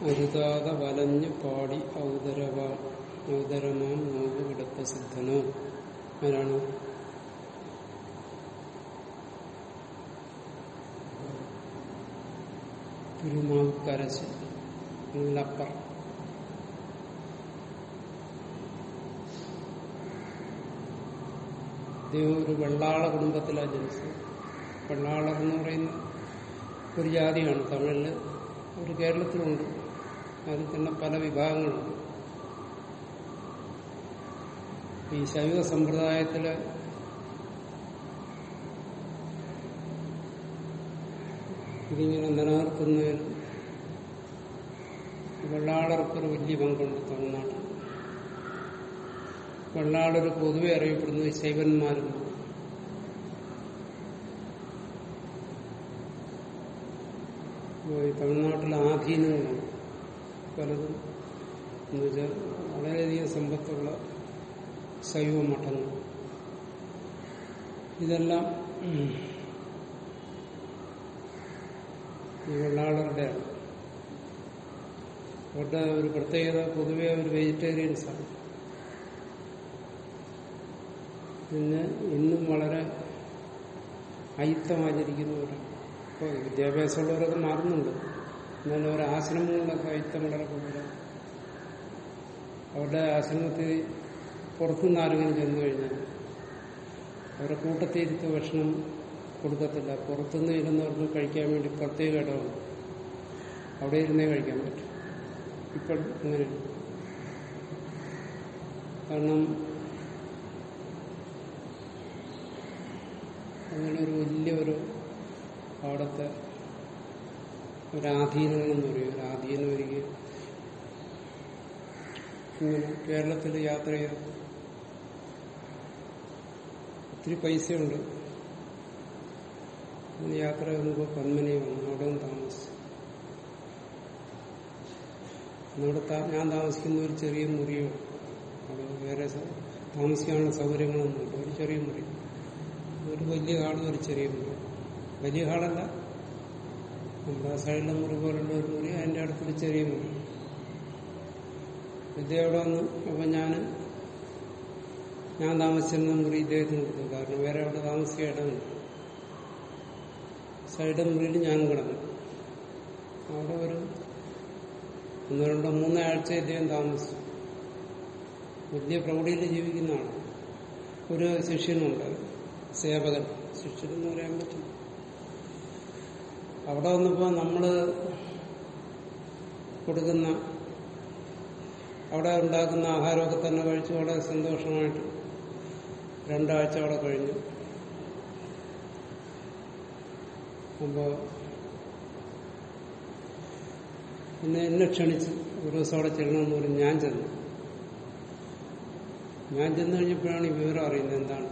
അരുതാത വലഞ്ഞു പാടി ഔദരവ ഔദരമാം നോവ് കിടപ്പ സിദ്ധനോ ആരാണ് തിരുമാവ് കരശ് അപ്പർ അദ്ദേഹം ഒരു വെള്ളാള കുടുംബത്തിലാണ് ജനിച്ചത് വെള്ളാളർ എന്ന് പറയുന്ന ഒരു ജാതിയാണ് തമിഴില് ഒരു കേരളത്തിലുണ്ട് അതിൽ തന്നെ പല വിഭാഗങ്ങളുണ്ട് ഈ ശൈവ സമ്പ്രദായത്തില് ഇതിങ്ങനെ നിലനിർത്തുന്നതിൽ വെള്ളാളർക്കൊരു വലിയ പങ്കുണ്ട് തമിഴ്നാട്ടിൽ വെള്ളാളർ പൊതുവെ അറിയപ്പെടുന്നത് ശൈവന്മാരെന്ന് തമിഴ്നാട്ടിൽ ആധീനങ്ങളുണ്ട് പലതും എന്ന് വെച്ചാൽ വളരെയധികം സമ്പത്തുള്ള ശൈവ മഠങ്ങൾ ഇതെല്ലാം ഈ വെള്ളാളരുടെയാണ് അവരുടെ ഒരു പ്രത്യേകത പൊതുവെ അവർ വെജിറ്റേറിയൻസാണ് പിന്നെ ഇന്നും വളരെ അയിത്തമാചരിക്കുന്നവരാണ് ഇപ്പോൾ വിദ്യാഭ്യാസമുള്ളവരൊക്കെ മാറുന്നുണ്ട് എന്നാലും ഒരു ആശ്രമങ്ങളിലൊക്കെ അയിത്തം വളരെ കൂടുതലാണ് അവരുടെ ആശ്രമത്തിൽ പുറത്തുനിന്ന് ആരെങ്കിലും ചെന്നു കഴിഞ്ഞാൽ അവരുടെ കൂട്ടത്തിരുത്ത് ഭക്ഷണം കൊടുക്കത്തില്ല പുറത്തുനിന്ന് ഇരുന്നവർക്ക് കഴിക്കാൻ വേണ്ടി പ്രത്യേക ഇടമുണ്ട് അവിടെ ഇരുന്നേ കഴിക്കാൻ പറ്റും ഇപ്പോൾ അങ്ങനെ കാരണം അങ്ങനെ ഒരു വലിയൊരു അവിടുത്തെ ഒരാധീനങ്ങളെന്ന് പറയും ഒരു ആധീനം ഒരിക്കൽ ഇങ്ങനെ കേരളത്തിൽ യാത്ര ചെയ്ത് ഒത്തിരി പൈസയുണ്ട് അങ്ങനെ യാത്ര ചെയ്യുമ്പോൾ പന്മനെ വന്നു അവിടെ നിന്ന് താമസിച്ചു അവിടെ ഞാൻ താമസിക്കുന്ന ഒരു ചെറിയ മുറിയോ അവിടെ വേറെ താമസിക്കാനുള്ള സൗകര്യങ്ങളൊന്നുമില്ല ഒരു ചെറിയ മുറി ഒരു വലിയ ഹാളും ഒരു ചെറിയ മുറി വലിയ ഹാളല്ല നമ്മുടെ സൈഡിലെ മുറി പോലുള്ള ഒരു മുറി അതിൻ്റെ അടുത്തൊരു ചെറിയ മുറി ഇദ്ദേഹം അവിടെ വന്നു അപ്പം ഞാൻ ഞാൻ താമസിച്ചിരുന്ന മുറി ഇദ്ദേഹത്തിന് കൊടുത്തു കാരണം വേറെ അവിടെ താമസിക്കാൻ ഇടമില്ല സൈഡ് മുറിയിൽ ഞാനും കിടന്നു അവിടെ ഒരു ഒന്ന് രണ്ടോ മൂന്നോ ആഴ്ച ഇദ്ദേഹം താമസിച്ചു വലിയ പ്രൗഢിയിൽ ജീവിക്കുന്ന ആളാണ് ഒരു ശിഷ്യനുണ്ട് സേവകൻ ശിഷ്യനെന്ന് പറയാൻ പറ്റും അവിടെ വന്നപ്പോൾ നമ്മൾ കൊടുക്കുന്ന അവിടെ ഉണ്ടാക്കുന്ന ആഹാരമൊക്കെ തന്നെ കഴിച്ച് വളരെ സന്തോഷമായിട്ട് രണ്ടാഴ്ച അവിടെ കഴിഞ്ഞു അപ്പോൾ പിന്നെ എന്നെ ക്ഷണിച്ച് ഒരു ദിവസം അവിടെ ചെല്ലണമെന്ന് പറഞ്ഞ് ഞാൻ ചെന്നു ഞാൻ ചെന്ന് കഴിഞ്ഞപ്പോഴാണ് ഈ വിവരം അറിയുന്നത് എന്താണ്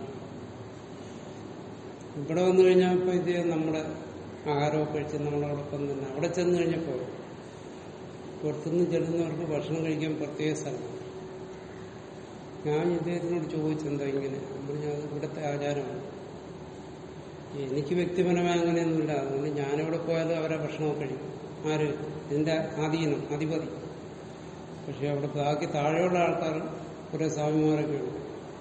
ഇവിടെ വന്നു കഴിഞ്ഞപ്പോൾ ഇദ്ദേഹം നമ്മുടെ ആഹാരമൊക്കെ കഴിച്ച് നമ്മളോടൊപ്പം തന്നെ അവിടെ ചെന്ന് കഴിഞ്ഞപ്പോൾ പുറത്തുനിന്ന് ചെല്ലുന്നവർക്ക് ഭക്ഷണം കഴിക്കാൻ പ്രത്യേക സ്ഥലമാണ് ഞാൻ ഇദ്ദേഹത്തിനോട് ചോദിച്ചെന്താ ഇങ്ങനെ നമ്മൾ ഞാൻ ഇവിടുത്തെ ആചാരമാണ് എനിക്ക് വ്യക്തിപരമായി അങ്ങനെയൊന്നുമില്ല അതുകൊണ്ട് ഞാനിവിടെ പോയാലും അവരെ ഭക്ഷണമൊക്കെ കഴിക്കും ആര് ഇതിന്റെ ആധീനം അധിപതി പക്ഷെ അവിടെ ബാക്കി താഴെയുള്ള ആൾക്കാർ കുറെ സ്വാമിമാരൊക്കെ ഉണ്ട്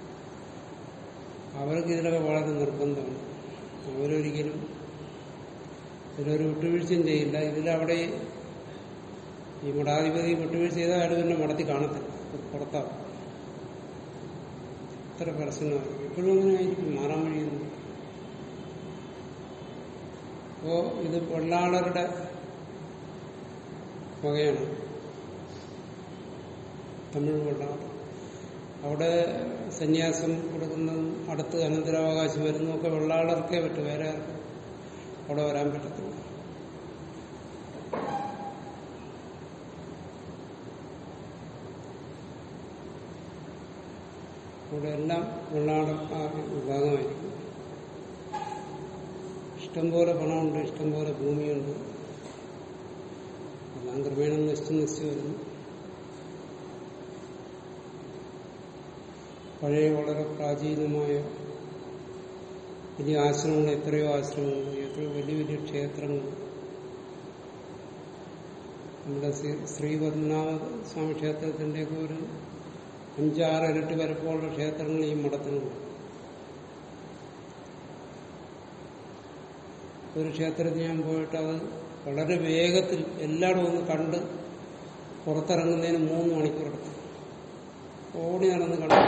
അവർക്ക് ഇതിലൊക്കെ വളരെ നിർബന്ധമാണ് അവരൊരിക്കലും ഇതിലൊരു വിട്ടുവീഴ്ചയും ചെയ്യില്ല ഇതിലവിടെ ഈ മഠാധിപതി വിട്ടുവീഴ്ച ചെയ്താൽ അയാൾ പിന്നെ മടത്തി കാണത്തില്ല പുറത്താവും ഇത്ര പ്രശ്നമാണ് ഇപ്പോഴും അങ്ങനെ ആയിരിക്കും മാറാൻ കഴിയുന്നു അപ്പോ ഇത് വെള്ളാളരുടെ വകയാണ് തമിഴ് വെള്ളാളർ അവിടെ സന്യാസം കൊടുക്കുന്നതും അടുത്ത് അനന്തരാവകാശം വരുന്നതൊക്കെ വെള്ളാളർക്കേ പറ്റൂ വേറെ ആർക്കും അവിടെ വരാൻ പറ്റത്തില്ല അവിടെ എല്ലാം വെള്ളാളർ ആ വിഭാഗമായിരിക്കും ഇഷ്ടംപോലെ പണമുണ്ട് ഇഷ്ടംപോലെ ഭൂമിയുണ്ട് എല്ലാം ക്രമേണ നശിച്ചു നശിച്ചു വരുന്നു പഴയ വളരെ പ്രാചീനമായ വലിയ ആശ്രമങ്ങൾ എത്രയോ ആശ്രമങ്ങൾ എത്രയോ വലിയ വലിയ ക്ഷേത്രങ്ങൾ നമ്മുടെ ശ്രീ- ശ്രീ പത്മനാഭ സ്വാമി ക്ഷേത്രത്തിന്റെയൊക്കെ ഒരു അഞ്ചാറ് ഇരട്ടി വരപ്പുള്ള ക്ഷേത്രങ്ങൾ ഈ മഠത്തിനുണ്ട് ഒരു ക്ഷേത്രത്തിൽ ഞാൻ പോയിട്ട് അത് വളരെ വേഗത്തിൽ എല്ലായിടും ഒന്ന് കണ്ട് പുറത്തിറങ്ങുന്നതിന് മൂന്ന് മണിക്കൂർ എടുത്തു ഓടി നടന്ന് കണ്ടു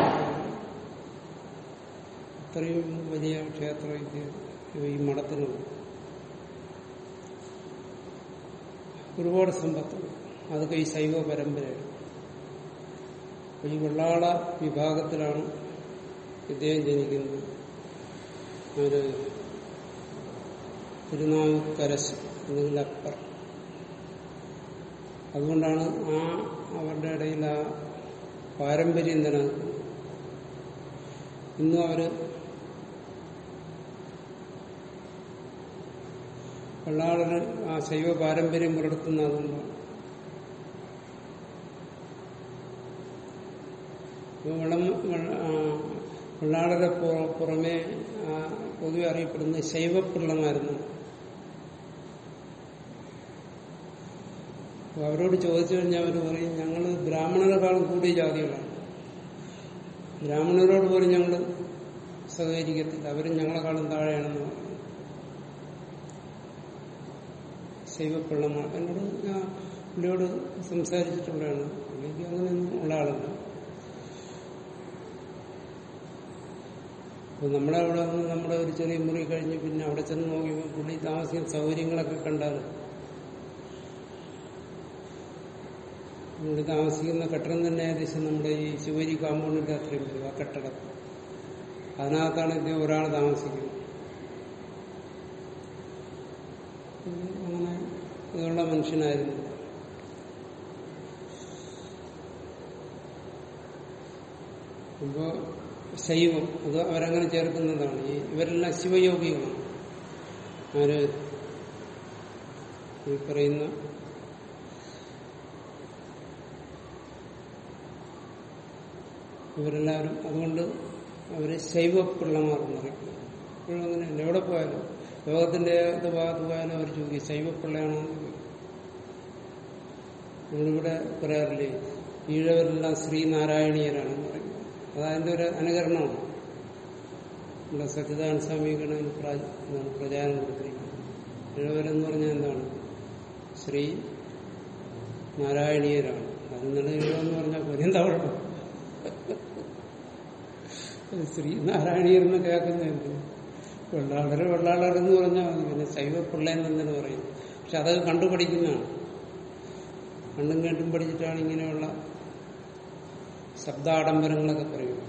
അത്രയും വലിയ ക്ഷേത്രം ഇത് ഈ മഠത്തിനുണ്ട് ഒരുപാട് സമ്പത്ത് അതൊക്കെ ഈ ശൈവ പരമ്പരയാണ് അപ്പൊ ഈ വെള്ളാള വിഭാഗത്തിലാണ് ഇദ്ദേഹം ജനിക്കുന്നത് ഒരു തിരുനാവുക്കരശ് അല്ലെങ്കിൽ അപ്പർ അതുകൊണ്ടാണ് ആ അവരുടെ ഇടയിൽ ആ പാരമ്പര്യം നിലനിൽക്കുന്നത് ഇന്നും അവര് വെള്ളാളര് ആ ശൈവ പാരമ്പര്യം പുലർത്തുന്ന അതുകൊണ്ടാണ് ഇപ്പൊ വെള്ളം വെള്ള- ആ, വെള്ളാളരെ പുറ- പുറമെ ആ, പൊതുവെ അറിയപ്പെടുന്നത് ശൈവപ്പിള്ളമായിരുന്നു അപ്പൊ അവരോട് ചോദിച്ചു കഴിഞ്ഞാൽ അവർ പറയും ഞങ്ങൾ ബ്രാഹ്മണരെക്കാളും കൂടിയ ജാതികളാണ് ബ്രാഹ്മണരോട് പോലും ഞങ്ങൾ സഹകരിക്കത്തില്ല അവരും ഞങ്ങളെക്കാളും താഴെയാണെന്ന് പറയും ശൈവപ്പിള്ളമാർ എന്നോട് ഞാൻ പുള്ളിയോട് സംസാരിച്ചിട്ടുള്ളതാണ് പുള്ളിക്ക് അങ്ങനെയൊന്നും ഉള്ള ആളല്ല അപ്പൊ നമ്മളെ അവിടെ വന്ന് നമ്മുടെ ഒരു ചെറിയ മുറി കഴിഞ്ഞ് പിന്നെ അവിടെ ചെന്ന് നോക്കിയപ്പോൾ പുള്ളി താമസിക്കുന്ന സൗകര്യങ്ങളൊക്കെ കണ്ടാൽ പുള്ളി താമസിക്കുന്ന കെട്ടിടം തന്നെ ഏകദേശം നമ്മുടെ ഈ ശിവരി കാമ്പൗണ്ടിന്റെ അത്രയും വരും ആ കെട്ടിടം അതിനകത്താണ് ഇദ്ദേഹം ഒരാൾ താമസിക്കുന്നത് പിന്നെ അങ്ങനെ ഇതുള്ള മനുഷ്യനായിരുന്നു അപ്പോ ശൈവം അത് അവരങ്ങനെ ചേർക്കുന്നതാണ് ഈ ഇവരെല്ലാം ശിവയോഗികളാണ് അവര് ഈ പറയുന്ന ഇവരെല്ലാവരും അതുകൊണ്ട് അവര് ശൈവപ്പിള്ളമാർ എന്നറിയപ്പെടുന്നു ഇപ്പോഴും അങ്ങനെയല്ല എവിടെ പോയാലും ലോകത്തിന്റെ ഏത് ഭാഗത്ത് പോയാലും അവർ ചോദിക്കും ശൈവപ്പിള്ളയാണോ എന്ന് ചോദിക്കും നമ്മളിവിടെ പറയാറില്ലേ ഈഴവരെല്ലാം ശ്രീനാരായണീയരാണെന്ന് പറയും അതതിന്റെ ഒരു അനുകരണമാണ് നമ്മുടെ സച്ചിദാനന്ദ സ്വാമിക്കാണ് അതിന് പ്രാ- എന്താണ് പ്രചാരം കൊടുത്തിരിക്കുന്നത് ഈഴവരെന്ന് പറഞ്ഞാൽ എന്താണ് ശ്രീ നാരായണീയരാണ് അതിനുള്ള ഈഴവെന്ന് പറഞ്ഞാൽ പോലെ എന്താ കുഴപ്പം ശ്രീ നാരായണീയർ എന്ന് കേൾക്കുന്നത് വെള്ളാളര് വെള്ളാളരെന്ന് പറഞ്ഞാൽ മതി പിന്നെ ശൈവപ്പിള്ളയെന്ന് തന്നെ പറയും പക്ഷെ അത് കണ്ടുപഠിക്കുന്നതാണ് കണ്ടും കേട്ടും പഠിച്ചിട്ടാണ് ഇങ്ങനെയുള്ള ശബ്ദാഡംബരങ്ങളൊക്കെ പറയുന്നത്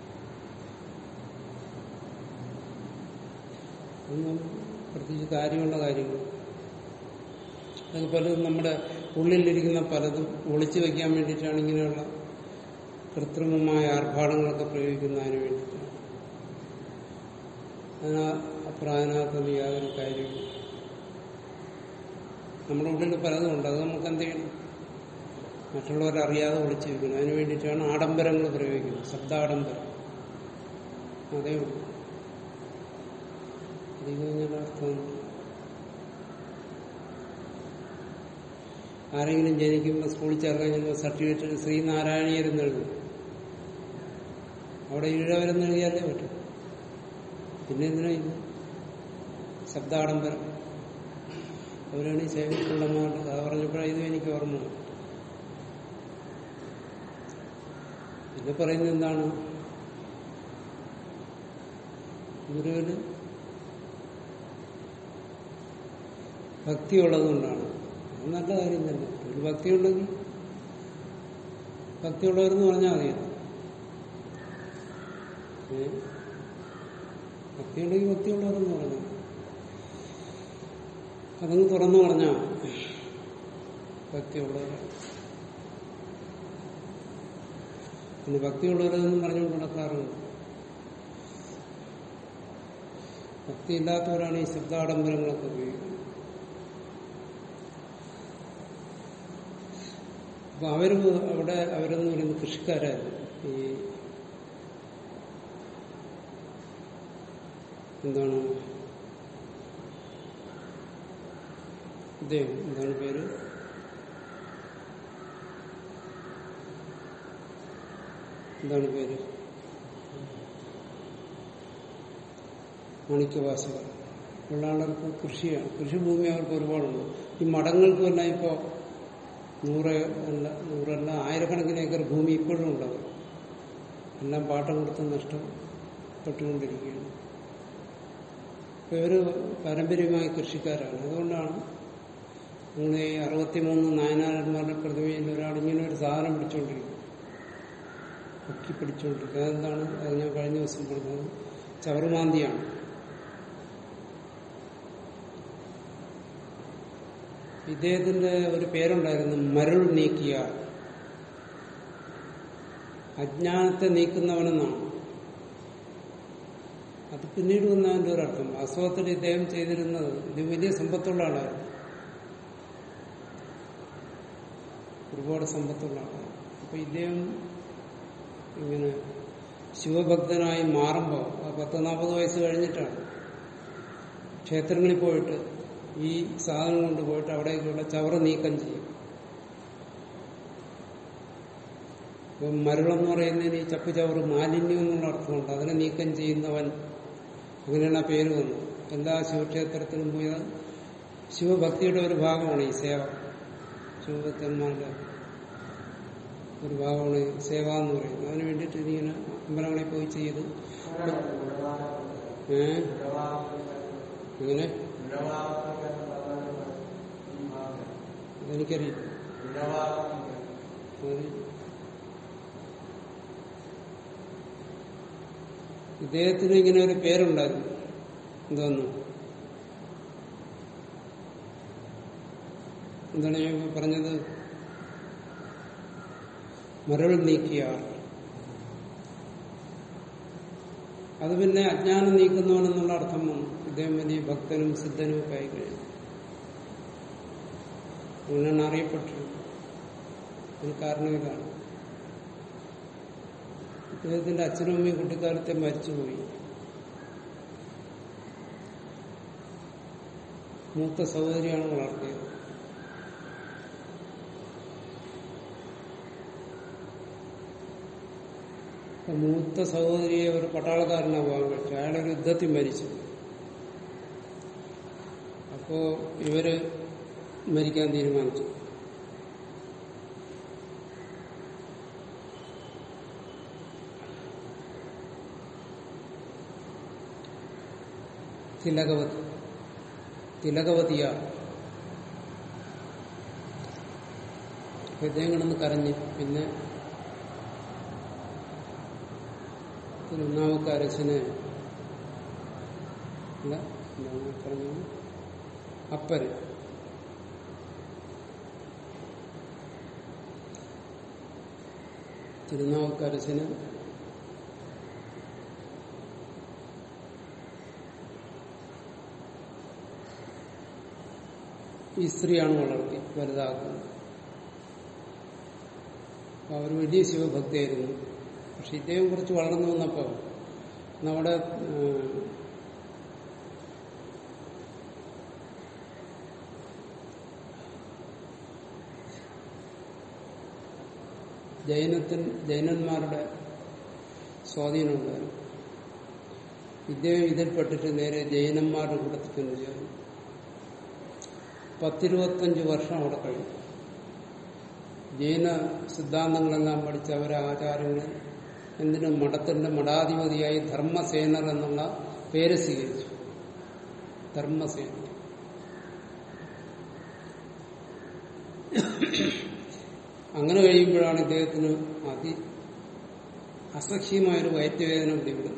ഒന്നും പ്രത്യേകിച്ച് കാര്യമുള്ള കാര്യങ്ങൾ അതൊക്കെ പലതും നമ്മുടെ ഉള്ളിലിരിക്കുന്ന പലതും ഒളിച്ചു വെക്കാൻ വേണ്ടിയിട്ടാണ് ഇങ്ങനെയുള്ള കൃത്രിമമായ ആർഭാടങ്ങളൊക്കെ പ്രയോഗിക്കുന്നതിന് വേണ്ടിയിട്ടാണ് അതിനാ അപ്പുറം അതിനകത്തൊന്നും യാതൊരു കാര്യവും നമ്മുടെ ഉള്ളിൽ പലതും ഉണ്ട് അത് നമുക്ക് എന്ത് ചെയ്യണം മറ്റുള്ളവരറിയാതെ ഒളിച്ചു വെക്കണം അതിന് വേണ്ടിയിട്ടാണ് ആഡംബരങ്ങൾ പ്രയോഗിക്കുന്നത് ശബ്ദാഡംബരം അതേ ഉള്ളൂ ഇത് കഴിഞ്ഞാൽ അർത്ഥം ആരെങ്കിലും ജനിക്കുമ്പോൾ സ്കൂളിൽ ചേർക്കാൻ ചെല്ലുമ്പോൾ സർട്ടിഫിക്കറ്റ് ശ്രീനാരായണീയരെന്ന് എഴുതും അവിടെ ഈഴവരെന്ന് എഴുതിയാലേ പറ്റും പിന്നെ എന്തിനാ ഇത് ശബ്ദാഡംബരം അവരാണ് ഈ സേവിക്കുള്ളമാരുടെ കഥ പറഞ്ഞപ്പോഴാണ് ഇത് എനിക്ക് ഓർമ്മ വന്നത്. പിന്നെ പറയുന്നത് എന്താണ് ഗുരുവിന് ഭക്തിയുള്ളത് കൊണ്ടാണ് അത് നല്ല കാര്യം തന്നെ ഒരു ഭക്തി ഉണ്ടെങ്കിൽ ഭക്തിയുള്ളവരെന്ന് പറഞ്ഞാൽ മതി ഏ? ഭക്തിയുണ്ടെങ്കിൽ ഭക്തിയുള്ളവരെന്ന് പറഞ്ഞു അതങ്ങ് തുറന്നു പറഞ്ഞാൽ മതി. ഭക്തിയുള്ളവരാണ് പിന്നെ ഭക്തിയുള്ളവരെന്നും പറഞ്ഞുകൊണ്ട് നടക്കാറുണ്ട് ഭക്തി ഇല്ലാത്തവരാണ് ഈ ശബ്ദാഡംബരങ്ങളൊക്കെ ഉപയോഗിക്കുന്നത് അപ്പൊ അവര് അവിടെ അവരെന്ന് പറയുന്നത് കൃഷിക്കാരായിരുന്നു ഈ എന്താണ് ഇദ്ദേഹം എന്താണ് പേര് എന്താണ് പേര് മാണിക്യവാസികൾ വെള്ളാളർക്ക് കൃഷിയാണ് കൃഷിഭൂമി അവർക്ക് ഒരുപാടുണ്ട് ഈ മഠങ്ങൾക്കെല്ലാം ഇപ്പോ നൂറ് അല്ല നൂറല്ല ആയിരക്കണക്കിന് ഏക്കർ ഭൂമി ഇപ്പോഴും ഉണ്ടത് എല്ലാം പാട്ടം കൊടുത്ത് നഷ്ടപ്പെട്ടുകൊണ്ടിരിക്കുകയാണ് ഇപ്പൊ ഇവര് പാരമ്പര്യമായ കൃഷിക്കാരാണ് അതുകൊണ്ടാണ് നിങ്ങൾ ഈ അറുപത്തിമൂന്ന് നായനാരന്മാരുടെ പ്രതിമയിൽ ഒരാൾ ഇങ്ങനെ ഒരു സാധനം പിടിച്ചുകൊണ്ടിരിക്കും പൊക്കി പിടിച്ചുകൊണ്ടിരിക്കുക അതെന്താണ് അത് ഞാൻ കഴിഞ്ഞ ദിവസം പറഞ്ഞത് ചവറുമാന്തിയാണ് ഇദ്ദേഹത്തിന്റെ ഒരു പേരുണ്ടായിരുന്നു മരുൾ നീക്കിയ അജ്ഞാനത്തെ നീക്കുന്നവനെന്നാണ് അത് പിന്നീട് വന്നതിന്റെ ഒരർത്ഥം വാസ്തവത്തിൽ ഇദ്ദേഹം ചെയ്തിരുന്നത് ഇത് വലിയ സമ്പത്തുള്ള ആളായിരുന്നു ഒരുപാട് സമ്പത്തുള്ള ആളാണ് അപ്പൊ ഇദ്ദേഹം ഇങ്ങനെ ശിവഭക്തനായി മാറുമ്പോൾ പത്ത് നാൽപ്പത് വയസ്സ് കഴിഞ്ഞിട്ടാണ് ക്ഷേത്രങ്ങളിൽ പോയിട്ട് ഈ സാധനം കൊണ്ടുപോയിട്ട് അവിടേക്കുള്ള ചവറ് നീക്കം ചെയ്യും ഇപ്പം മരുളെന്ന് പറയുന്നതിന് ഈ ചപ്പ് ചവറ് മാലിന്യം എന്നുള്ള അർത്ഥമുണ്ട് അതിനെ നീക്കം ചെയ്യുന്നവൻ അങ്ങനെയാണ് ആ പേര് വന്നത് എല്ലാ ശിവക്ഷേത്രത്തിലും പോയ ശിവഭക്തിയുടെ ഒരു ഭാഗമാണ് ഈ സേവ ശിവഭക്തന്മാരുടെ ഒരു ഭാഗമാണ് ഈ സേവ എന്ന് പറയുന്നത് അതിന് വേണ്ടിയിട്ട് ഇതിങ്ങനെ അമ്പലങ്ങളിൽ പോയി ചെയ്ത് ഏ എങ്ങനെ അതെനിക്കറിയില്ല അത് ഇദ്ദേഹത്തിന് ഇങ്ങനെ ഒരു പേരുണ്ടായിരുന്നു എന്തോന്നു എന്താണ് ഞാൻ ഇപ്പൊ പറഞ്ഞത് മരൾ നീക്കിയാർ അത് പിന്നെ അജ്ഞാനം നീക്കുന്നവനെന്നുള്ള അർത്ഥം വന്നു ഇദ്ദേഹം വലിയ ഭക്തനും സിദ്ധനും ഒക്കെ ആയി കഴിഞ്ഞു അങ്ങനെയാണ് അറിയപ്പെട്ടത് അതിന് കാരണം ഇതാണ് ഇദ്ദേഹത്തിന്റെ അച്ഛനും അമ്മയും കുട്ടിക്കാലത്തെ മരിച്ചുപോയി മൂത്ത സഹോദരിയാണ് വളർത്തിയത് അപ്പൊ മൂത്ത സഹോദരിയെ ഒരു പട്ടാളക്കാരനെ പോകാൻ പറ്റും അയാളൊരു യുദ്ധത്തിൽ മരിച്ചു അപ്പോ ഇവര് മരിക്കാൻ തീരുമാനിച്ചു തിലകവതി തിലകവതിയ ഇദ്ദേഹം കിടന്ന് കരഞ്ഞ് പിന്നെ തിരുനാവുക്കാരശന് അല്ല എന്താണ് പറഞ്ഞത് അപ്പര് തിരുനാവുക്കരശന് ഈ സ്ത്രീയാണ് വളർത്തി വലുതാക്കുന്നത് അപ്പൊ അവർ വലിയ ശിവഭക്തിയായിരുന്നു പക്ഷെ ഇദ്ദേഹം കുറച്ച് വളർന്നു വന്നപ്പോ നമ്മുടെ ഏഹ്, ജൈനത്തിൽ ജൈനന്മാരുടെ സ്വാധീനമുണ്ടായിരുന്നു ഇദ്ദേഹം ഇതിൽപ്പെട്ടിട്ട് നേരെ ജൈനന്മാരുടെ കൂട്ടത്തിൽ ചെന്ന് ചേർന്നു പത്തിരുപത്തഞ്ച് വർഷം അവിടെ കഴിഞ്ഞു ജൈന സിദ്ധാന്തങ്ങളെല്ലാം പഠിച്ച അവരെ ആചാരങ്ങൾ എന്തിനും മഠത്തിന്റെ മഠാധിപതിയായി ധർമ്മസേനർ എന്നുള്ള പേര് സ്വീകരിച്ചു ധർമ്മസേനർ അങ്ങനെ കഴിയുമ്പോഴാണ് ഇദ്ദേഹത്തിന് അതി അസഹ്യമായൊരു വയറ്റുവേദന പിടിപെടുന്നത്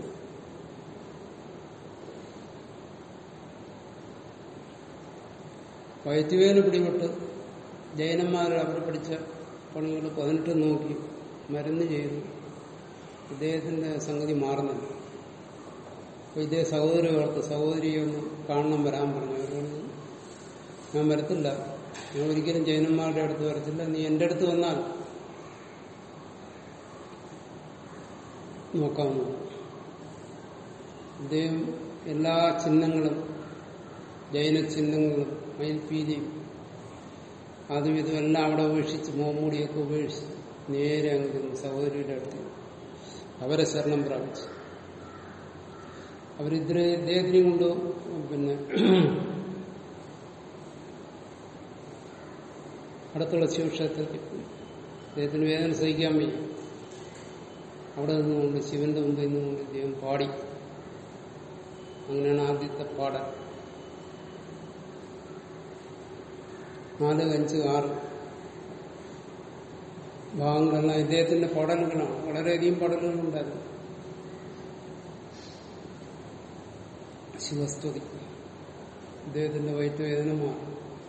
വയറ്റുവേദന പിടിപെട്ട് ജൈനന്മാർ അവർ പഠിച്ച പണികൾ പതിനെട്ട് നോക്കി മരുന്ന് ചെയ്തു ഇദ്ദേഹത്തിന്റെ സംഗതി മാറുന്നില്ല അപ്പൊ ഇദ്ദേഹം സഹോദരി ഓർത്ത് സഹോദരിയെ ഒന്ന് കാണണം വരാൻ പറഞ്ഞു അവരോട് ഞാൻ വരത്തില്ല ഞാൻ ഒരിക്കലും ജൈനന്മാരുടെ അടുത്ത് വരത്തില്ല നീ എന്റെ അടുത്ത് വന്നാൽ നോക്കാവുന്നു ഇദ്ദേഹം എല്ലാ ചിഹ്നങ്ങളും ജൈന ചിഹ്നങ്ങളും മയിൽപീലിയും അതും ഇതും എല്ലാം അവിടെ ഉപേക്ഷിച്ച് മോമൂടിയൊക്കെ ഉപേക്ഷിച്ച് നേരെ അങ്ങ് ചെന്നു സഹോദരിയുടെ അടുത്ത് അവരെ ശരണം പ്രാപിച്ചു അവരിതിരെ ഇദ്ദേഹത്തിനെയും കൊണ്ട് പിന്നെ അടുത്തുള്ള ശിവക്ഷേത്രത്തിൽ പോയി അദ്ദേഹത്തിന് വേദന സഹിക്കാൻ വയ്യ അവിടെ നിന്നുകൊണ്ട് ശിവന്റെ മുമ്പിൽ നിന്നുകൊണ്ട് ഇദ്ദേഹം പാടി അങ്ങനെയാണ് ആദ്യത്തെ പാടൽ നാല് അഞ്ച് ആറ് ഭാഗങ്ങളെല്ലാം ഇദ്ദേഹത്തിന്റെ പാടലുകളാണ് വളരെയധികം പാടലുകളുണ്ടായിരുന്നു ശിവസ്തുതി ഇദ്ദേഹത്തിന്റെ വയറ്റുവേദന മാറി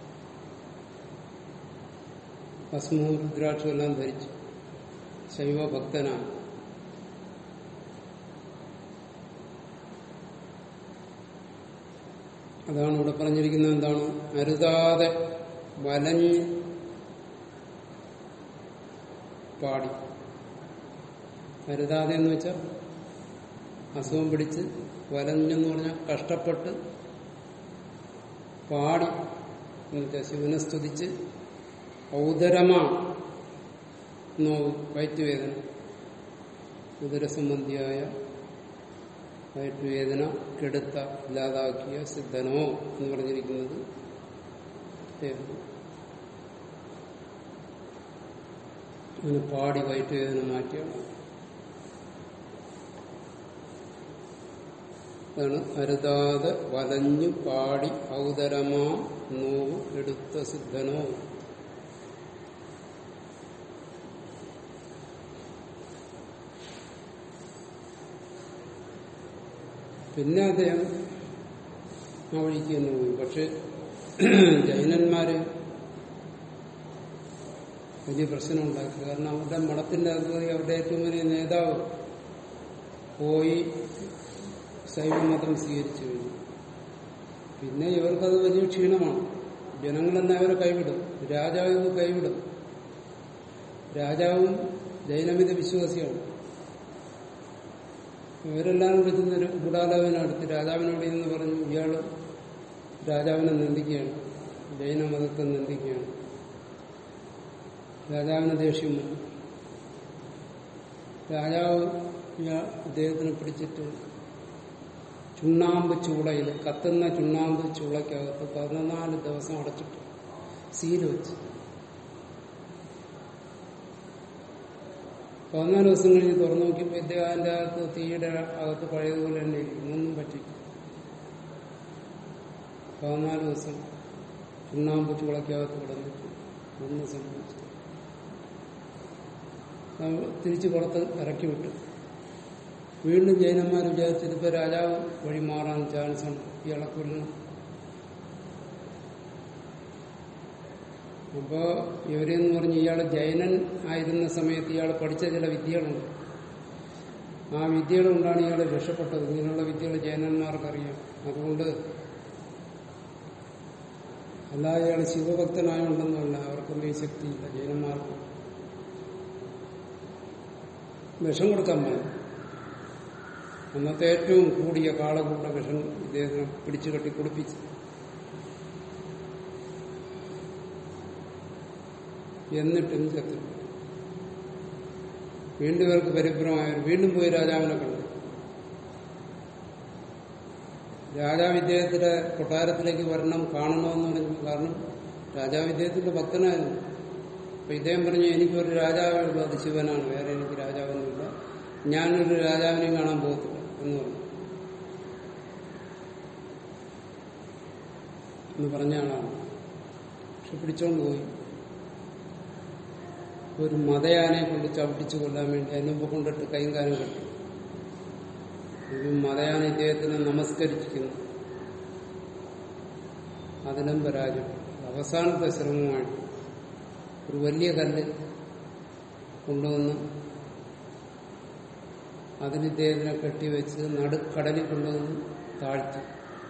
ഭസ്മവും രുദ്രാക്ഷവും എല്ലാം ധരിച്ചു ശൈവ ഭക്തനാണ് അതാണ് ഇവിടെ പറഞ്ഞിരിക്കുന്നത് എന്താണ് അരുതാതെ വലഞ്ഞ് പാടി അരുതാതെ എന്ന് വെച്ചാൽ അസുഖം പിടിച്ച് വലഞ്ഞെന്ന് പറഞ്ഞാൽ കഷ്ടപ്പെട്ട് പാടി എന്ന് വെച്ചാൽ ശിവനെ സ്തുതിച്ച് ഔദരമാ നോവ് വയറ്റുവേദന ഉദരസംബന്ധിയായ വയറ്റുവേദന കെടുത്ത ഇല്ലാതാക്കിയ സിദ്ധനോ എന്ന് പറഞ്ഞിരിക്കുന്നത് അങ്ങനെ പാടി വയറ്റുവേദന മാറ്റിയാണ് അതാണ് അരുതാതെ വലഞ്ഞു പാടി ഔദരമാ നോവ് എടുത്ത സിദ്ധനോ പിന്നെ അദ്ദേഹം ആ വഴിക്ക് തന്നെ പോയി പക്ഷെ ജൈനന്മാര് വലിയ പ്രശ്നം ഉണ്ടാക്കി കാരണം അവരുടെ മഠത്തിന്റെ അധിപതി അവരുടെ ഏറ്റവും വലിയ നേതാവ് പോയി ശൈവമതം സ്വീകരിച്ചു കഴിഞ്ഞു പിന്നെ ഇവർക്കത് വലിയ ക്ഷീണമാണ് ജനങ്ങളെന്നെ അവരെ കൈവിടും രാജാവ് കൈവിടും രാജാവും ജൈനമിത വിശ്വാസിയാണ് ഇവരെല്ലാം കൂടി ചെന്ന് ഗുഡാലോചനടുത്ത് രാജാവിനോട് എന്ന് പറഞ്ഞു ഇയാള് രാജാവിനെ നിന്ദിക്കുകയാണ് ജൈനമതത്തെ നിന്ദിക്കുകയാണ് രാജാവിന് ദേഷ്യം വന്നു രാജാവ് അദ്ദേഹത്തിനെ പിടിച്ചിട്ട് ചുണ്ണാമ്പ് ചൂളയിൽ കത്തുന്ന ചുണ്ണാമ്പ് ചൂളയ്ക്കകത്ത് പതിനാല് ദിവസം അടച്ചിട്ടു സീല് വെച്ച് പതിനാല് ദിവസം കഴിഞ്ഞ് തുറന്നു നോക്കിയപ്പോൾ ഇദ്ദേഹം അതിന്റെ അകത്ത് തീയുടെ അകത്ത് പഴയതുപോലെ തന്നെ ഇരിക്കും ഒന്നും പറ്റില്ല പതിനാല് ദിവസം ചുണ്ണാമ്പ് ചൂളയ്ക്കകത്ത് കിടന്നിട്ട് ഒന്നും സംഭവിച്ചു തിരിച്ച് പുറത്ത് ഇറക്കി വിട്ടു വീണ്ടും ജൈനന്മാർ വിചാരിച്ചത് ഇപ്പൊ രാജാവ് വഴി മാറാൻ ചാൻസ് ഉണ്ട് ഇയാളെ കൊല്ലണം അപ്പോ ഇവരെന്ന് പറഞ്ഞ് ഇയാൾ ജൈനൻ ആയിരുന്ന സമയത്ത് ഇയാൾ പഠിച്ച ചില വിദ്യകളുണ്ട് ആ വിദ്യകൾ കൊണ്ടാണ് ഇയാൾ രക്ഷപ്പെട്ടത് ഇങ്ങനെയുള്ള വിദ്യകൾ ജൈനന്മാർക്കറിയാം അതുകൊണ്ട് അല്ലാതെ ഇയാൾ ശിവഭക്തനായോണ്ടെന്നല്ല അവർക്കൊന്നും ഈ ശക്തിയില്ല ജൈനന്മാർക്ക് വിഷം കൊടുക്കാൻ പറഞ്ഞു അന്നത്തെ ഏറ്റവും കൂടിയ കാളകൂട്ട വിഷം ഇദ്ദേഹത്തിനെ പിടിച്ചു കെട്ടി കുടിപ്പിച്ചു എന്നിട്ടും ചത്തു വീണ്ടും ഇവർക്ക് പരിഭ്രമായവർ വീണ്ടും പോയി രാജാവിനെ കണ്ടു രാജാവ് ഇദ്ദേഹത്തിന്റെ കൊട്ടാരത്തിലേക്ക് വരണം കാണണമെന്ന് പറഞ്ഞു കാരണം രാജാവ് ഇദ്ദേഹത്തിന്റെ ഭക്തനായിരുന്നു അപ്പൊ ഇദ്ദേഹം പറഞ്ഞു എനിക്കൊരു രാജാവേ ഉള്ളൂ അത് ശിവനാണ് വേറെ എനിക്ക് രാജാവൊന്നുമില്ല ഞാനൊരു രാജാവിനെയും കാണാൻ പോകത്തില്ല എന്ന് പറഞ്ഞു എന്ന് പറഞ്ഞ ആളാണ് പക്ഷെ പിടിച്ചോണ്ട് പോയി ഒരു മതയാനെ കൊണ്ട് ചവിട്ടിച്ചു കൊല്ലാൻ വേണ്ടി അതിന് മുമ്പ് കൊണ്ടിട്ട് കൈയും കാലം കെട്ടി ഒരു മതയാന ഇദ്ദേഹത്തിനെ നമസ്കരിച്ചിരിക്കുന്നു അതിലും പരാജയം അവസാനത്തെ ശ്രമമായിട്ട് ഒരു വലിയ കല്ല് കൊണ്ടുവന്ന് അതിന് ഇദ്ദേഹത്തിനെ കെട്ടിവെച്ച് നടുക്കടലിൽ കൊണ്ടുവന്ന് താഴ്ത്തി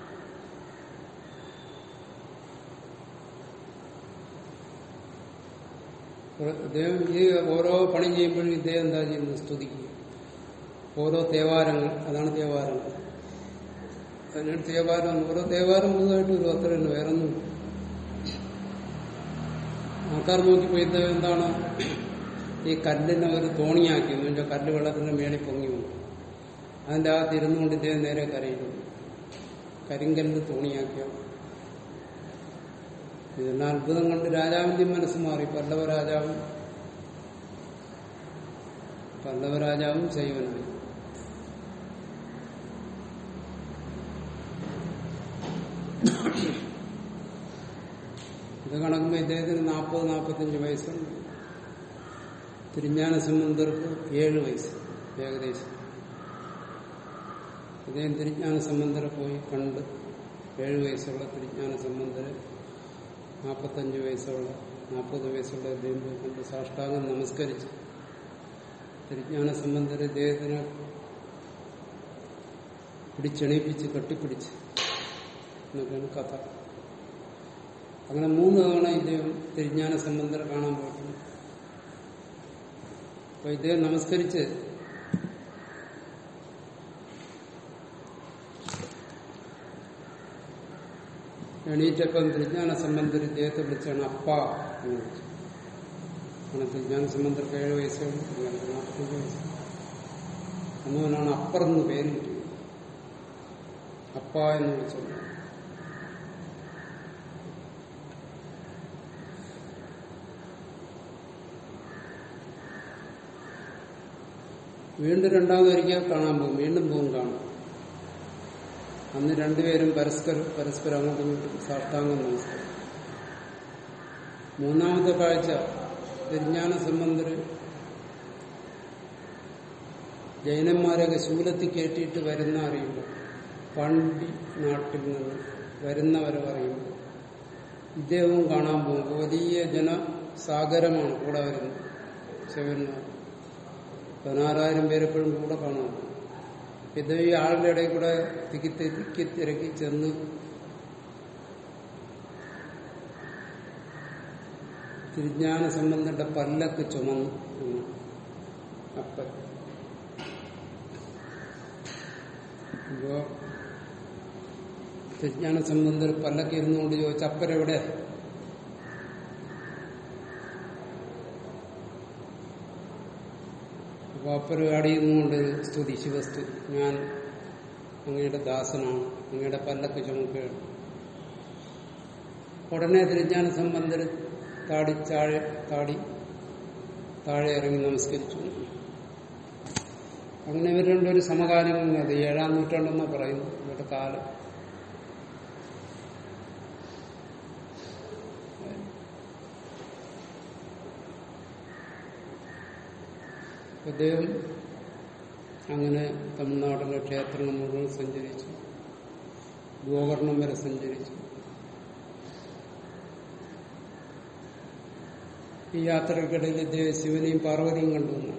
ഇദ്ദേഹം ഈ ഓരോ പണി ചെയ്യുമ്പോഴും ഇദ്ദേഹം എന്താ ചെയ്യുന്നത് സ്തുതിക്കുക ഓരോ തേവാരങ്ങൾ അതാണ് തേവാരങ്ങൾ അതിനാണ് തേവാരം ഓരോ തേവാരം പുതുതായിട്ട് ഒരു അത്ര തന്നെ വേറൊന്നും ആൾക്കാർ നോക്കിപ്പോ ഇദ്ദേഹം എന്താണ് ഈ കല്ലിനെ ഒരു തോണിയാക്കി എന്ന് വെച്ചാൽ കല്ല് വെള്ളത്തിന്റെ മേളിൽ പൊങ്ങി വന്നു അതിന്റെ അകത്ത് ഇരുന്നുകൊണ്ട് ഇദ്ദേഹം നേരെ കരയുന്നു കരിങ്കല്ല് തോണിയാക്കിയ ഇതെല്ലാം അത്ഭുതം കൊണ്ട് രാജാവിന്റെ മനസ്സ് മാറി പല്ലവ രാജാവും പല്ലവ രാജാവും ശൈവനായി ഇത് കണക്കുമ്പോൾ ഇദ്ദേഹത്തിന് നാൽപ്പത് നാൽപ്പത്തഞ്ച് വയസ്സുണ്ട് തിരുஞான സംബന്ധർക്ക് ഏഴ് വയസ്സ് ഏകദേശം ഇദ്ദേഹം തിരുஞான സംബന്ധരെ പോയി കണ്ട് ഏഴ് വയസ്സുള്ള തിരുஞான സംബന്ധരെ നാൽപ്പത്തഞ്ച് വയസ്സുള്ള നാൽപ്പത് വയസ്സുള്ള ഇദ്ദേഹം പോയി കണ്ട് സാഷ്ടാംഗം നമസ്കരിച്ച് തിരുஞான സംബന്ധരെ ഇദ്ദേഹത്തിനെ പിടിച്ചെണീപ്പിച്ച് കെട്ടിപ്പിടിച്ച് എന്നൊക്കെയാണ് കഥ അങ്ങനെ മൂന്ന് തവണ ഇദ്ദേഹം തിരുஞான സംബന്ധരെ കാണാൻ പോയിട്ടുണ്ട് അപ്പൊ ഇദ്ദേഹം നമസ്കരിച്ച് എണീറ്റപ്പം തിരുஞான സംബന്ധർ ഇദ്ദേഹത്തെ വിളിച്ചാണ് അപ്പ എന്ന് വിളിച്ചു അങ്ങനെ തിരുஞாന സംബന്ധർക്ക് ഏഴ് വയസ്സേ ഉള്ളൂ അങ്ങനെ നാൽപ്പത്തഞ്ച് വയസ്സ് അന്നുവനാണ് അപ്പർ എന്ന് പേര് കിട്ടിയത് അപ്പ എന്ന് വിളിച്ചത് വീണ്ടും രണ്ടാമതൊരിക്കൽ കാണാൻ പോകും വീണ്ടും പോകും കാണും അന്ന് രണ്ടുപേരും പരസ്പരം പരസ്പരം അങ്ങോട്ടും ഇങ്ങോട്ടും സാഷ്ടാംഗം നമസ്കാരം മൂന്നാമത്തെ കാഴ്ച വിജ്ഞാന സംബന്ധര് ജൈനന്മാരൊക്കെ ശൂലത്തിൽ കയറ്റിയിട്ട് വരുന്ന അറിയുമ്പോൾ പണ്ടി നാട്ടിൽ നിന്ന് വരുന്നവരെ പറയുമ്പോൾ ഇദ്ദേഹവും കാണാൻ പോകുമ്പോൾ വലിയ ജനസാഗരമാണ് കൂടെ വരുന്നത് ശിവന്മാർ പതിനാറായിരം പേരെപ്പോഴും കൂടെ കാണാം ഇത് ഈ ആളുടെ ഇടയിൽ കൂടെ തിക്കി തിക്കി തിരക്കി ചെന്ന് തിരിജ്ഞാന സംബന്ധന്റെ പല്ലക്ക് ചുമന്നു എന്ന് അപ്പൻ ഇപ്പോ തിരിജ്ഞാന സംബന്ധർ പല്ലക്ക് ഇരുന്നുകൊണ്ട് ചോദിച്ച അപ്പരെവിടെ അപ്പൊ അപ്പര് അടിയുന്നുകൊണ്ട് സ്തുതി ശിവസ്തുതി ഞാൻ അങ്ങയുടെ ദാസനാണ് അങ്ങയുടെ പല്ലക്ക് ചുമക്കുകയാണ് ഉടനെ തിരിഞ്ഞാൻ സംബന്ധർ താടി താഴെ താടി താഴെ ഇറങ്ങി നമസ്കരിച്ചു അങ്ങനെ ഇവർ രണ്ടൊരു സമകാലം അത് ഏഴാം നൂറ്റാണ്ടെന്നാ പറയുന്നു ഇവരുടെ കാലം അദ്ദേഹം അങ്ങനെ തമിഴ്നാട്ടിലെ ക്ഷേത്രങ്ങൾ മുഴുവൻ സഞ്ചരിച്ചു ഗോകർണം വരെ സഞ്ചരിച്ചു ഈ യാത്രക്കിടയിൽ ഇദ്ദേഹം ശിവനെയും പാർവതിയും കണ്ടുവന്നു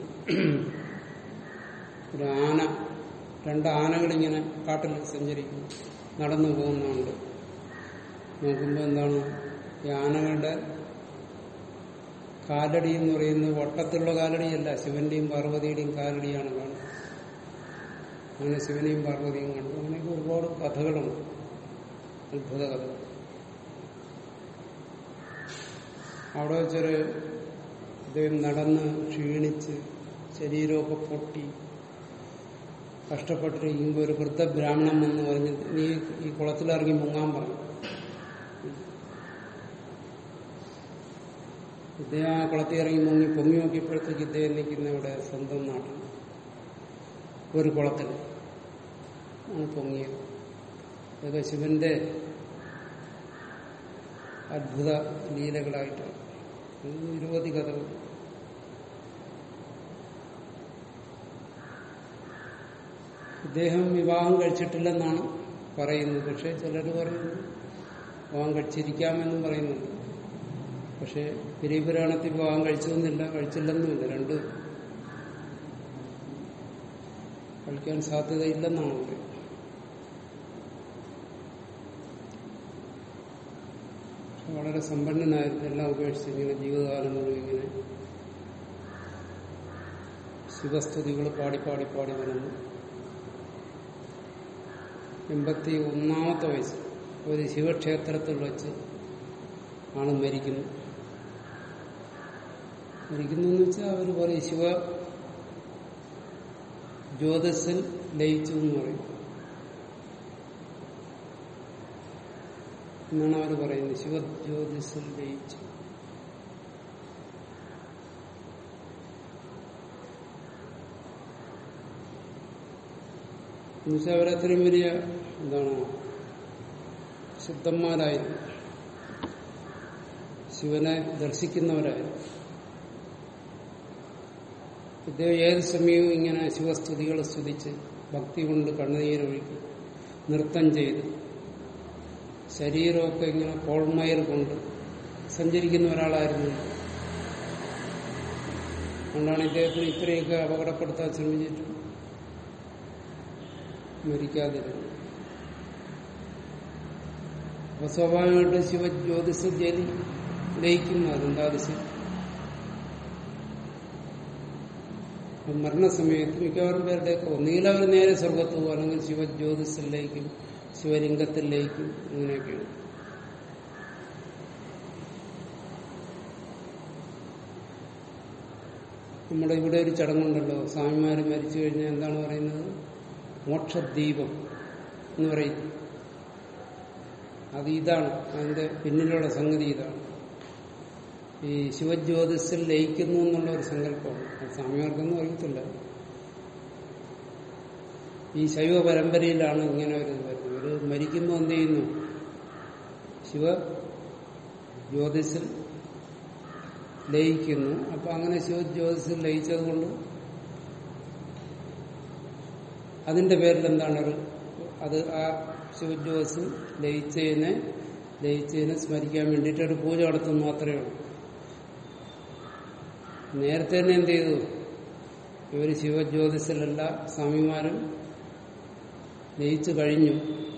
ഒരു ആന രണ്ട് ആനകളിങ്ങനെ കാട്ടിൽ സഞ്ചരിക്കുന്നു നടന്നു പോകുന്നുണ്ട് നോക്കുമ്പോൾ എന്താണ് ഈ ആനകളുടെ കാലടി എന്ന് പറയുന്നത് വട്ടത്തിലുള്ള കാലടിയല്ല ശിവന്റെയും പാർവതിയുടെയും കാലടിയാണ് കാണുന്നത് അങ്ങനെ ശിവനെയും പാർവതിയും കണ്ടു അങ്ങനെയൊക്കെ ഒരുപാട് കഥകളുണ്ട് അത്ഭുത കഥ അവിടെ വെച്ചൊരു ഇദ്ദേഹം നടന്ന് ക്ഷീണിച്ച് ശരീരമൊക്കെ പൊട്ടി കഷ്ടപ്പെട്ടിരിക്കുമ്പോൾ ഒരു വൃദ്ധ ബ്രാഹ്മണൻ എന്ന് പറഞ്ഞ് നീ ഈ കുളത്തിലിറങ്ങി മുങ്ങാൻ പറഞ്ഞു ഇദ്ദേഹം ആ കുളത്തിൽ ഇറങ്ങി മുങ്ങി പൊങ്ങി നോക്കിയപ്പോഴത്തേക്ക് ഇദ്ദേഹം നിൽക്കുന്ന ഇവിടെ സ്വന്തം നാട്ടിൽ ഒരു കുളത്തിൽ ആണ് പൊങ്ങിയത് ഇതൊക്കെ ശിവന്റെ അത്ഭുത ലീലകളായിട്ടാണ് നിരവധി കഥകൾ ഇദ്ദേഹം വിവാഹം കഴിച്ചിട്ടില്ലെന്നാണ് പറയുന്നത് പക്ഷെ ചിലർ പറയുന്നു വിവാഹം കഴിച്ചിരിക്കാമെന്നും പറയുന്നുണ്ട് പക്ഷെ പുരാണത്തിൽ വിവാഹം കഴിച്ചതെന്നില്ല കഴിച്ചില്ലെന്നുമില്ല രണ്ട് കഴിക്കാൻ സാധ്യതയില്ലെന്നാണ് പറയുന്നത് വളരെ സമ്പന്നനായിരുന്നു എല്ലാം ഉപേക്ഷിച്ച് ഇങ്ങനെ ജീവിതകാലം മുഴുവൻ ഇങ്ങനെ ശിവസ്തുതികൾ പാടി പാടി പാടി വരുന്നു എൺപത്തി ഒന്നാമത്തെ വയസ്സ് ഒരു ശിവക്ഷേത്രത്തിൽ വെച്ച് ആണ് മരിക്കുന്നു മരിക്കുന്നു എന്ന് വെച്ചാൽ അവർ പറയും ശിവ ജ്യോതിസിൽ ലയിച്ചു എന്ന് പറയും എന്നാണ് അവർ പറയുന്നത് ശിവ ജ്യോതിസിൽ ലയിച്ചു എന്നുവെച്ചാൽ അവരത്രയും വലിയ എന്താണ് ശുദ്ധന്മാരായിരുന്നു ശിവനെ ദർശിക്കുന്നവരായിരുന്നു ഇദ്ദേഹം ഏത് സമയവും ഇങ്ങനെ ശിവസ്തുതികളെ സ്തുതിച്ച് ഭക്തി കൊണ്ട് കണ്ണുനീരൊഴുക്കി നൃത്തം ചെയ്ത് ശരീരമൊക്കെ ഇങ്ങനെ കോൾമയർ കൊണ്ട് സഞ്ചരിക്കുന്ന ഒരാളായിരുന്നു അതുകൊണ്ടാണ് ഇദ്ദേഹത്തിന് ഇത്രയൊക്കെ അപകടപ്പെടുത്താൻ ശ്രമിച്ചിട്ട് മരിക്കാതിരുന്നത് അപ്പൊ സ്വാഭാവികമായിട്ട് ശിവജ്യോതിസ് ജലി ലയിക്കും അതെന്താ അതിശയം അപ്പം മരണസമയത്ത് മിക്കവാറും പേരുടെയൊക്കെ ഒന്നുകിൽ അവർ നേരെ സ്വർഗത്ത് പോകും അല്ലെങ്കിൽ ശിവജ്യോതിസിലേക്കും ശിവലിംഗത്തിലേക്കും അങ്ങനെയൊക്കെയാണ് നമ്മുടെ ഇവിടെ ഒരു ചടങ്ങുണ്ടല്ലോ സ്വാമിമാര് മരിച്ചു കഴിഞ്ഞാൽ എന്താണ് പറയുന്നത് മോക്ഷദ്വീപം എന്ന് പറയും അത് ഇതാണ് അതിന്റെ പിന്നിലുള്ള സംഗതി ഇതാണ് ഈ ശിവജ്യോതിസിൽ ലയിക്കുന്നു എന്നുള്ള ഒരു സങ്കല്പമാണ് അത് സ്വാമിമാർക്കൊന്നും അറിയത്തില്ല ഈ ശൈവ പരമ്പരയിലാണ് ഇങ്ങനെ ഒരു ഇത് വരുന്നത് ഒരു മരിക്കുമ്പോൾ എന്ത് ചെയ്യുന്നു ശിവ ജ്യോതിസിൽ ലയിക്കുന്നു അപ്പൊ അങ്ങനെ ശിവജ്യോതിസിൽ ലയിച്ചത് കൊണ്ട് അതിന്റെ പേരിൽ എന്താണ് ഒരു അത് ആ ശിവജ്യോതിസ് ലയിച്ചതിനെ ലയിച്ചതിനെ സ്മരിക്കാൻ വേണ്ടിയിട്ട് ഒരു പൂജ നടത്തുന്നു അത്രയേ ഉള്ളൂ നേരത്തെ തന്നെ എന്ത് ചെയ്തു ഇവർ ശിവജ്യോതിസിലല്ല സ്വാമിമാരും ലയിച്ചു കഴിഞ്ഞു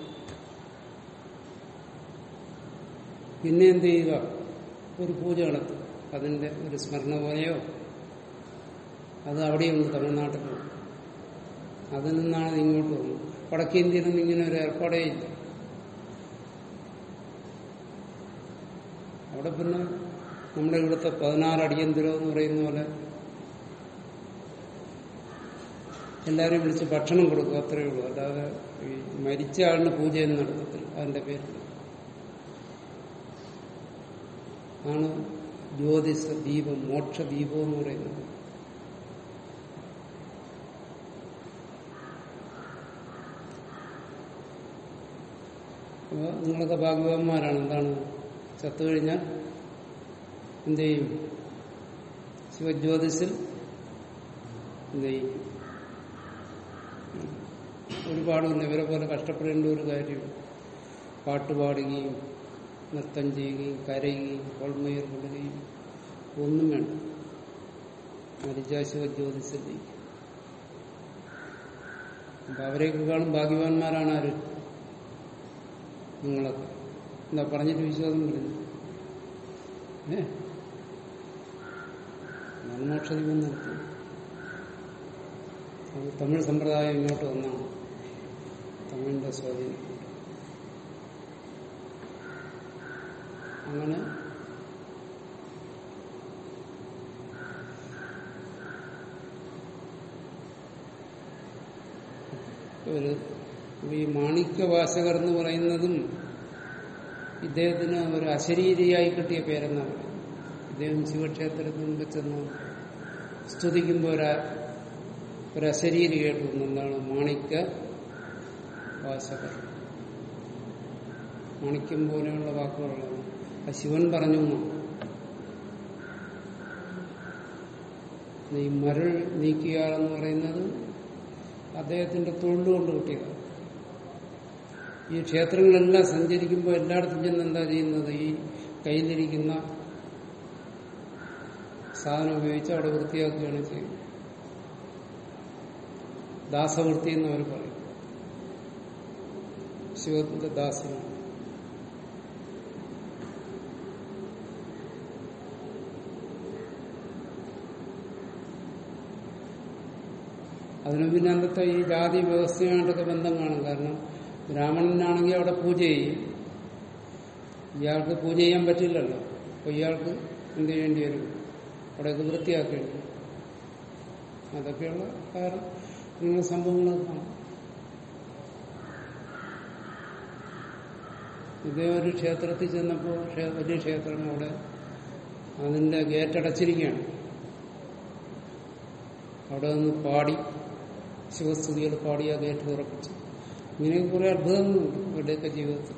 പിന്നെ എന്ത് ചെയ്യുക ഒരു പൂജ നടത്തും അതിന്റെ ഒരു സ്മരണ പോലെയോ അത് അവിടെയുണ്ട് തമിഴ്നാട്ടിൽ അതിൽ നിന്നാണ് ഇത് ഇങ്ങോട്ട് വന്നത് വടക്കേ ഇന്ത്യയിൽ നിന്ന് ഇങ്ങനെ ഒരു ഏർപ്പാടേ ഇല്ല അവിടെ പിന്നെ നമ്മുടെ ഇവിടുത്തെ പതിനാറ് അടിയന്തരം എന്ന് പറയുന്ന പോലെ എല്ലാവരെയും വിളിച്ച് ഭക്ഷണം കൊടുക്കുക അത്രയേ ഉള്ളൂ അല്ലാതെ ഈ മരിച്ച ആളിന് പൂജയൊന്നും നടത്തത്തില്ല അതിന്റെ പേരിൽ ആണ് ജ്യോതിഷ ദീപം മോക്ഷദീപം എന്ന് പറയുന്നത് അപ്പോൾ നിങ്ങളൊക്കെ ഭാഗ്യവാന്മാരാണ് എന്താണ് ചത്തു കഴിഞ്ഞാൽ എന്ത് ചെയ്യും ശിവജ്യോതിസിൽ എന്ത് ചെയ്യും ഒരുപാടുമില്ല ഇവരെ പോലെ കഷ്ടപ്പെടേണ്ട ഒരു കാര്യം പാട്ട് പാടുകയും നൃത്തം ചെയ്യുകയും കരയുകയും കോൾമയർ കൊള്ളുകയും ഒന്നും വേണ്ട മരിച്ച ശിവജ്യോതിസിൽ അപ്പൊ അവരെയൊക്കെ കാണും ഭാഗ്യവാന്മാരാണ് ആര് നിങ്ങളൊക്കെ എന്താ പറഞ്ഞിട്ട് വിശ്വാസം പറഞ്ഞു ഏ മോക്ഷദീപം നടത്തി അത് തമിഴ് സമ്പ്രദായം ഇങ്ങോട്ട് വന്നാണ് തമിഴിന്റെ സ്വാധീനം അങ്ങനെ ഒരു ഈ മാണിക്യവാസകർ എന്ന് പറയുന്നതും ഇദ്ദേഹത്തിന് ഒരു അശരീരിയായി കിട്ടിയ പേരെന്നാണ് പറയുന്നത് ഇദ്ദേഹം ശിവക്ഷേത്രത്തിൽ മുമ്പ് ചെന്ന് സ്തുതിക്കുമ്പോൾ ഒരു ഒരു അശരീരി കേട്ടു എന്താണ് മാണിക്യ വാസകർ മാണിക്യം പോലെയുള്ള വാക്കുകളാണ് അത് ശിവൻ പറഞ്ഞു എന്നാണ്. ഈ മരൾ നീക്കുക എന്ന് പറയുന്നത് അദ്ദേഹത്തിന്റെ തൊഴിലുകൊണ്ട് കിട്ടിയതാണ് ഈ ക്ഷേത്രങ്ങളെല്ലാം സഞ്ചരിക്കുമ്പോൾ എല്ലായിടത്തും ചെന്ന് എന്താ ചെയ്യുന്നത് ഈ കയ്യിലിരിക്കുന്ന സാധനം ഉപയോഗിച്ച് അവിടെ വൃത്തിയാക്കുകയാണ് ചെയ്യുന്നത് ദാസവൃത്തി എന്ന് അവർ പറയും ശിവത്തിന്റെ ദാസനാണ് അതിന് പിന്നെ അന്നത്തെ ഈ ജാതി വ്യവസ്ഥയുമായിട്ടൊക്കെ ബന്ധം കാണും കാരണം ബ്രാഹ്മണനാണെങ്കിൽ അവിടെ പൂജ ചെയ്യും ഇയാൾക്ക് പൂജ ചെയ്യാൻ പറ്റില്ലല്ലോ അപ്പൊ ഇയാൾക്ക് എന്ത് ചെയ്യേണ്ടി വരും അവിടെയൊക്കെ വൃത്തിയാക്കേണ്ടി അതൊക്കെയുള്ള കാരണം ഇങ്ങനെ സംഭവങ്ങൾ കാണാം ഇതേ ഒരു ക്ഷേത്രത്തിൽ ചെന്നപ്പോൾ ക്ഷേ- വലിയ ക്ഷേത്രം അവിടെ അതിന്റെ ഗേറ്റ് അടച്ചിരിക്കുകയാണ് അവിടെ നിന്ന് പാടി ശിവസ്തുതികൾ പാടി ആ ഗേറ്റ് തുറപ്പിച്ചു ഇങ്ങനെ കുറെ അത്ഭുതങ്ങളുണ്ട് ഇവിടെയൊക്കെ ജീവിതത്തിൽ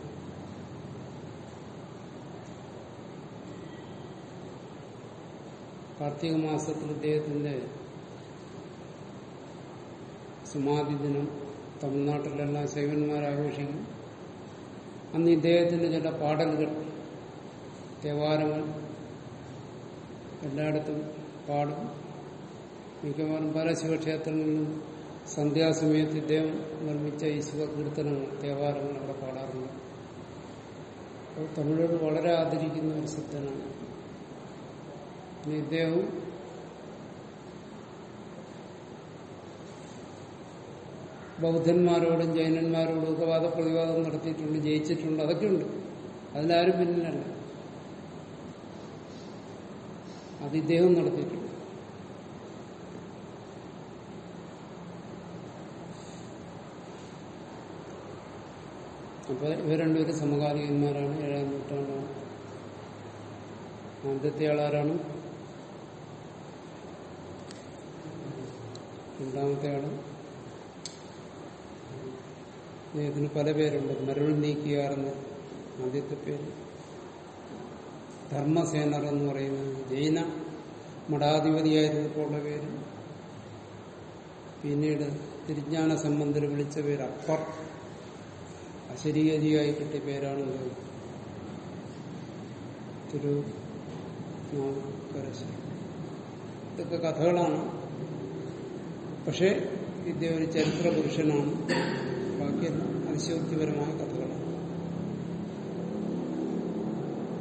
കാർത്തിക മാസത്തിൽ ഇദ്ദേഹത്തിന്റെ സമാധി ദിനം തമിഴ്നാട്ടിലെല്ലാം ശൈവന്മാർ ആഘോഷിക്കും അന്ന് ഇദ്ദേഹത്തിന്റെ ചില പാടലുകൾ തേവാരങ്ങൾ എല്ലായിടത്തും പാടും മിക്കവാറും പല ശിവക്ഷേത്രങ്ങളിലും സന്ധ്യാസമയത്ത് ഇദ്ദേഹം നിർമ്മിച്ച ഈ ശിവകീർത്തനങ്ങൾ തേവാരങ്ങൾ അവിടെ പാടാറുണ്ട് അപ്പോൾ തമിഴർ വളരെ ആദരിക്കുന്ന ഒരു സിദ്ധനാണ് പിന്നെ ഇദ്ദേഹവും ബൗദ്ധന്മാരോടും ജൈനന്മാരോടും ഒക്കെ വാദപ്രതിവാദം നടത്തിയിട്ടുണ്ട് ജയിച്ചിട്ടുണ്ട് അതൊക്കെ ഉണ്ട് അതിലാരും പിന്നിലല്ല അത് ഇദ്ദേഹം നടത്തിയിട്ടുണ്ട് അപ്പൊ ഇവർ രണ്ടുപേരും സമകാലികന്മാരാണ് ഏഴാം നൂറ്റാണ്ടാണ് ആദ്യത്തെ ആളാരാണ് രണ്ടാമത്തെ ആള് ഇതിന് പല പേരുണ്ട് മരുൾ നീക്കിയാർന്ന് ആദ്യത്തെ പേര് ധർമ്മസേനർ എന്ന് പറയുന്നത് ജൈന മഠാധിപതിയായിരുന്നപ്പോൾ ഉള്ള പേര് പിന്നീട് തിരിജ്ഞാന സംബന്ധർ വിളിച്ച പേര് അക്ബർ അശരീകരിയായി കിട്ടിയ പേരാണ് ഇത് തിരു കരശ ഇതൊക്കെ കഥകളാണ് പക്ഷെ ഇദ്ദേഹം ഒരു ചരിത്ര പുരുഷനാണ് ബാക്കിയെല്ലാം അതിശയോക്തിപരമായ കഥകളാണ്